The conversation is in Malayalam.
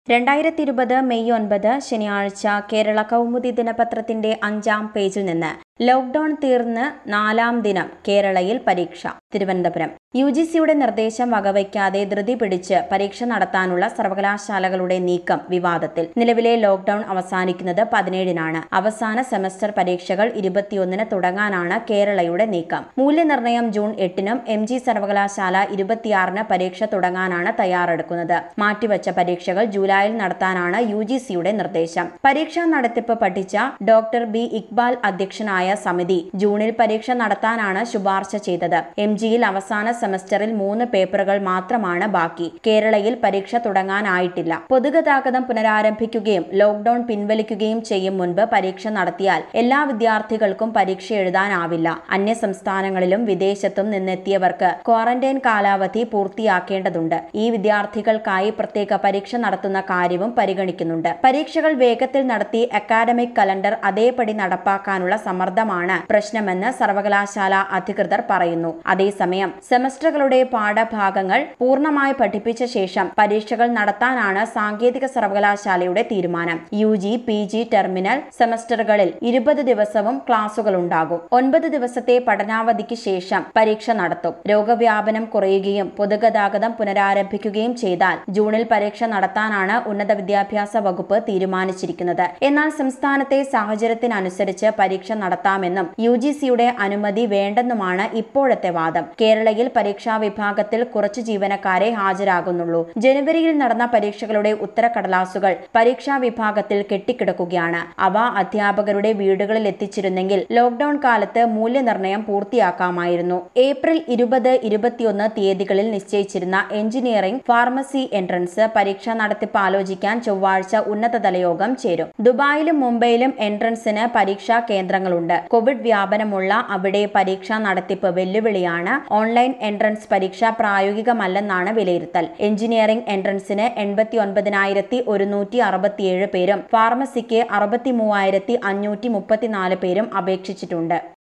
രണ്ടായിരത്തി ഇരുപത് മെയ് ഒൻപത് ശനിയാഴ്ച കേരള കൗമുദി ദിനപത്രത്തിന്റെ അഞ്ചാം പേജിൽ നിന്ന് ലോക്ഡൌൺ തീർന്ന് നാലാം ദിനം കേരളയിൽ പരീക്ഷ തിരുവനന്തപുരം യു ജി സിയുടെ നിർദ്ദേശം വകവയ്ക്കാതെ ധൃതി പിടിച്ച് പരീക്ഷ നടത്താനുള്ള സർവകലാശാലകളുടെ നീക്കം വിവാദത്തിൽ നിലവിലെ ലോക്ഡൌൺ അവസാനിക്കുന്നത് പതിനേഴിനാണ് അവസാന സെമസ്റ്റർ പരീക്ഷകൾ ഇരുപത്തിയൊന്നിന് തുടങ്ങാനാണ് കേരളയുടെ നീക്കം മൂല്യനിർണ്ണയം ജൂൺ എട്ടിനും എം ജി സർവകലാശാല ഇരുപത്തിയാറിന് പരീക്ഷ തുടങ്ങാനാണ് തയ്യാറെടുക്കുന്നത് മാറ്റിവച്ച പരീക്ഷകൾ ജൂലൈയിൽ നടത്താനാണ് യു ജി സിയുടെ നിർദ്ദേശം പരീക്ഷാ നടത്തിപ്പ് പഠിച്ച ഡോക്ടർ ബി ഇക്ബാൽ അധ്യക്ഷനായ സമിതി ജൂണിൽ പരീക്ഷ നടത്താനാണ് ശുപാർശ ചെയ്തത് എം ജിയിൽ അവസാന സെമസ്റ്ററിൽ മൂന്ന് പേപ്പറുകൾ മാത്രമാണ് ബാക്കി കേരളയിൽ പരീക്ഷ തുടങ്ങാനായിട്ടില്ല പൊതുഗതാഗതം പുനരാരംഭിക്കുകയും ലോക്ഡൌൺ പിൻവലിക്കുകയും ചെയ്യും മുൻപ് പരീക്ഷ നടത്തിയാൽ എല്ലാ വിദ്യാർത്ഥികൾക്കും പരീക്ഷ എഴുതാനാവില്ല അന്യ സംസ്ഥാനങ്ങളിലും വിദേശത്തും നിന്നെത്തിയവർക്ക് ക്വാറന്റൈൻ കാലാവധി പൂർത്തിയാക്കേണ്ടതുണ്ട് ഈ വിദ്യാർത്ഥികൾക്കായി പ്രത്യേക പരീക്ഷ നടത്തുന്ന കാര്യവും പരിഗണിക്കുന്നുണ്ട് പരീക്ഷകൾ വേഗത്തിൽ നടത്തി അക്കാഡമിക് കലണ്ടർ അതേപടി നടപ്പാക്കാനുള്ള സമ്മർദ്ദമാണ് പ്രശ്നമെന്ന് സർവകലാശാല അധികൃതർ പറയുന്നു അതേസമയം സെമസ്റ്ററുകളുടെ പാഠഭാഗങ്ങൾ പൂർണ്ണമായി പഠിപ്പിച്ച ശേഷം പരീക്ഷകൾ നടത്താനാണ് സാങ്കേതിക സർവകലാശാലയുടെ തീരുമാനം U G P G terminal സെമസ്റ്ററുകളിൽ ഇരുപത് ദിവസവും ക്ലാസുകൾ ഉണ്ടാകും ഒൻപത് ദിവസത്തെ പഠനാവധിക്ക് ശേഷം പരീക്ഷ നടത്തും രോഗവ്യാപനം കുറയുകയും പൊതുഗതാഗതം പുനരാരംഭിക്കുകയും ചെയ്താൽ ജൂണിൽ പരീക്ഷ നടത്താനാണ് ഉന്നത വിദ്യാഭ്യാസ വകുപ്പ് തീരുമാനിച്ചിരിക്കുന്നത് എന്നാൽ സംസ്ഥാനത്തെ സാഹചര്യത്തിനനുസരിച്ച് പരീക്ഷ നടത്താമെന്നും യു ജി സിയുടെ അനുമതി വേണ്ടെന്നുമാണ് ഇപ്പോഴത്തെ വാദം കേരളയിൽ പരീക്ഷാ വിഭാഗത്തിൽ കുറച്ച് ജീവനക്കാരെ ഹാജരാകുന്നുള്ളൂ ജനുവരിയിൽ നടന്ന പരീക്ഷകളുടെ ഉത്തരക്കടലാസുകൾ പരീക്ഷാ വിഭാഗത്തിൽ കെട്ടിക്കിടക്കുകയാണ് അവ അധ്യാപകരുടെ വീടുകളിൽ എത്തിച്ചിരുന്നെങ്കിൽ ലോക്ഡൌൺ കാലത്ത് മൂല്യനിർണ്ണയം പൂർത്തിയാക്കാമായിരുന്നു ഏപ്രിൽ ഇരുപത് ഇരുപത്തിയൊന്ന് തീയതികളിൽ നിശ്ചയിച്ചിരുന്ന എഞ്ചിനീയറിംഗ് ഫാർമസി എൻട്രൻസ് പരീക്ഷാ നടത്തിപ്പ് ആലോചിക്കാൻ ചൊവ്വാഴ്ച ഉന്നതതല യോഗം ചേരും ദുബായിലും മുംബൈയിലും എൻട്രൻസിന് പരീക്ഷാ കേന്ദ്രങ്ങളുണ്ട് കോവിഡ് വ്യാപനമുള്ള അവിടെ പരീക്ഷാ നടത്തിപ്പ് വെല്ലുവിളിയാണ് ഓൺലൈൻ എൻട്രൻസ് പരീക്ഷ പ്രായോഗികമല്ലെന്നാണ് വിലയിരുത്തൽ എഞ്ചിനീയറിംഗ് എൻട്രൻസിന് എൺപത്തി ഒൻപതിനായിരത്തി ഒരുന്നൂറ്റി അറുപത്തിയേഴ് പേരും ഫാർമസിക്ക് അറുപത്തി മൂവായിരത്തി അഞ്ഞൂറ്റി മുപ്പത്തിനാല് പേരും അപേക്ഷിച്ചിട്ടുണ്ട്